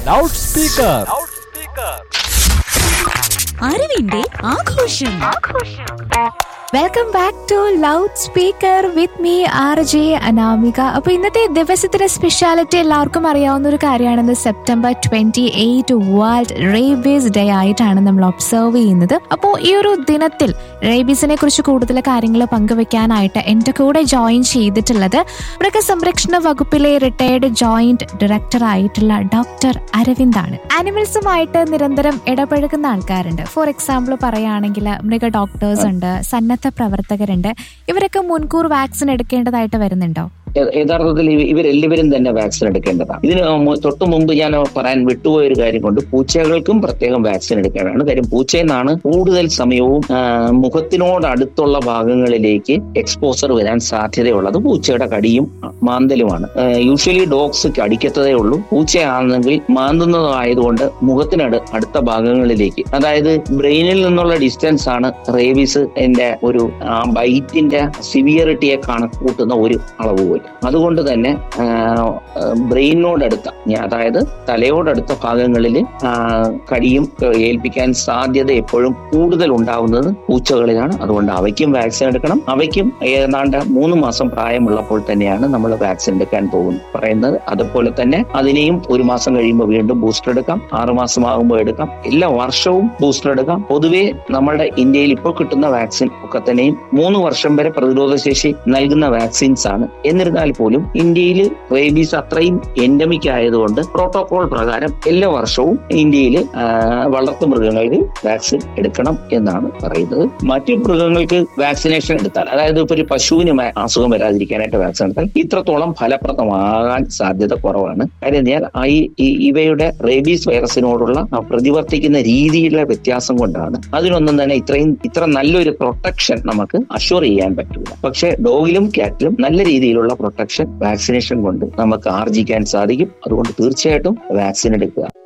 loud loudspeaker അറിവിന്റെ ആഘോഷം welcome back to loudspeaker with me R J Anamika അപ്പൊ ഇന്നത്തെ ദിവസത്തിന്റെ സ്പെഷ്യാലിറ്റി എല്ലാവർക്കും അറിയാവുന്ന ഒരു കാര്യമാണെന്ന് September twenty eight world rabies day ആയിട്ടാണ് നമ്മൾ ഒബ്സർവ് ചെയ്യുന്നത് അപ്പോൾ ഈ ഒരു ദിനത്തിൽ റേബീസിനെ കുറിച്ച് കൂടുതൽ കാര്യങ്ങൾ പങ്കുവെക്കാനായിട്ട് എന്റെ കൂടെ ജോയിൻ ചെയ്തിട്ടുള്ളത് മൃഗസംരക്ഷണ വകുപ്പിലെ റിട്ടയർഡ് ജോയിന്റ് ഡയറക്ടർ ആയിട്ടുള്ള ഡോക്ടർ അരവിന്ദാണ് ആനിമൽസുമായിട്ട് നിരന്തരം ഇടപഴകുന്ന ആൾക്കാരുണ്ട് ഫോർ എക്സാമ്പിൾ പറയുകയാണെങ്കിൽ മൃഗ ഡോക്ടേഴ്സ് ഉണ്ട് സന്നദ്ധ പ്രവർത്തകരുണ്ട് ഇവരൊക്കെ മുൻകൂർ വാക്സിൻ എടുക്കേണ്ടതായിട്ട് വരുന്നുണ്ടോ യ- യഥാർത്ഥത്തിൽ ഇവ- ഇവരെല്ലാവരും തന്നെ വാക്സിൻ എടുക്കേണ്ടതാണ് ഇതിന് മു- തൊട്ട് മുമ്പ് ഞാൻ പറയാൻ വിട്ടുപോയ ഒരു കാര്യം കൊണ്ട് പൂച്ചകൾക്കും പ്രത്യേകം വാക്സിൻ എടുക്കേണ്ടതാണ് കാര്യം പൂച്ചയിൽ നിന്നാണ് കൂടുതൽ സമയവും ആ, മുഖത്തിനോട് അടുത്തുള്ള ഭാഗങ്ങളിലേക്ക് എക്സ്പോസർ വരാൻ സാധ്യതയുള്ളത് പൂച്ചയുടെ കടിയും മാന്തലുമാണ് യൂഷ്വലി ഡോഗ്സ് കടിക്കത്തതേ ഉള്ളൂ പൂച്ചയാണെങ്കിൽ മാന്തുന്നതായതുകൊണ്ട് മുഖത്തിനട് അടുത്ത ഭാഗങ്ങളിലേക്ക് അതായത് ബ്രെയിനിൽ നിന്നുള്ള ഡിസ്റ്റൻസ് ആണ് റേബീസ് എന്റെ ഒരു ബൈറ്റിന്റെ സിവിയറിറ്റിയെ കണക്കൂട്ടുന്ന ഒരു അളവുകോൽ അതുകൊണ്ട് തന്നെ ബ്രെയിനോടടുത്ത അതായത് തലയോടടുത്ത ഭാഗങ്ങളിൽ കടിയും ഏൽപ്പിക്കാൻ സാധ്യത എപ്പോഴും കൂടുതൽ ഉണ്ടാവുന്നത് പൂച്ചകളിലാണ് അതുകൊണ്ട് അവയ്ക്കും വാക്സിൻ എടുക്കണം അവയ്ക്കും ഏതാണ്ട് മൂന്ന് മാസം പ്രായമുള്ളപ്പോൾ തന്നെയാണ് നമ്മൾ വാക്സിൻ എടുക്കാൻ പോകുന്നത് പറയുന്നത് അതുപോലെ തന്നെ അതിനെയും ഒരു മാസം കഴിയുമ്പോൾ വീണ്ടും ബൂസ്റ്റർ എടുക്കാം ആറ് മാസം ആകുമ്പോൾ എടുക്കാം എല്ലാ വർഷവും ബൂസ്റ്റർ എടുക്കാം പൊതുവെ നമ്മുടെ ഇന്ത്യയിൽ ഇപ്പോൾ കിട്ടുന്ന വാക്സിൻ ഒക്കെ തന്നെയും മൂന്ന് വർഷം വരെ പ്രതിരോധ ശേഷി നൽകുന്ന വാക്സിൻസ് ആണ് എന്നിരുന്നാൽ പോലും ഇന്ത്യയിൽ റേബീസ് അത്രയും എൻഡമിക് ആയതുകൊണ്ട് പ്രോട്ടോകോൾ പ്രകാരം എല്ലാ വർഷവും ഇന്ത്യയിൽ വളർത്തു മൃഗങ്ങൾക്ക് വാക്സിൻ എടുക്കണം എന്നാണ് പറയുന്നത് മറ്റു മൃഗങ്ങൾക്ക് വാക്സിനേഷൻ എടുത്താൽ അതായത് ഇപ്പൊ ഒരു പശുവിന് മ- അസുഖം വരാതിരിക്കാനായിട്ട് വാക്സിൻ എടുത്താൽ ഇത്രത്തോളം ഫലപ്രദമാകാൻ സാധ്യത കുറവാണ് കാര്യം എന്നാൽ ഈ ഈ- ഇവയുടെ റേബീസ് വൈറസിനോടുള്ള ആ പ്രതിവർത്തിക്കുന്ന രീതിയിലുള്ള വ്യത്യാസം കൊണ്ടാണ് അതിനൊന്നും തന്നെ ഇത്രയും ഇത്ര നല്ലൊരു പ്രൊട്ടക്ഷൻ നമുക്ക് അഷ്യൂർ ചെയ്യാൻ പറ്റില്ല പക്ഷെ ഡോഗിലും ക്യാറ്റിലും നല്ല രീതിയിലുള്ള പ്രൊട്ടക്ഷൻ വാക്സിനേഷൻ കൊണ്ട് നമുക്ക് ആർജിക്കാൻ സാധിക്കും അതുകൊണ്ട് തീർച്ചയായിട്ടും വാക്സിൻ എടുക്കുക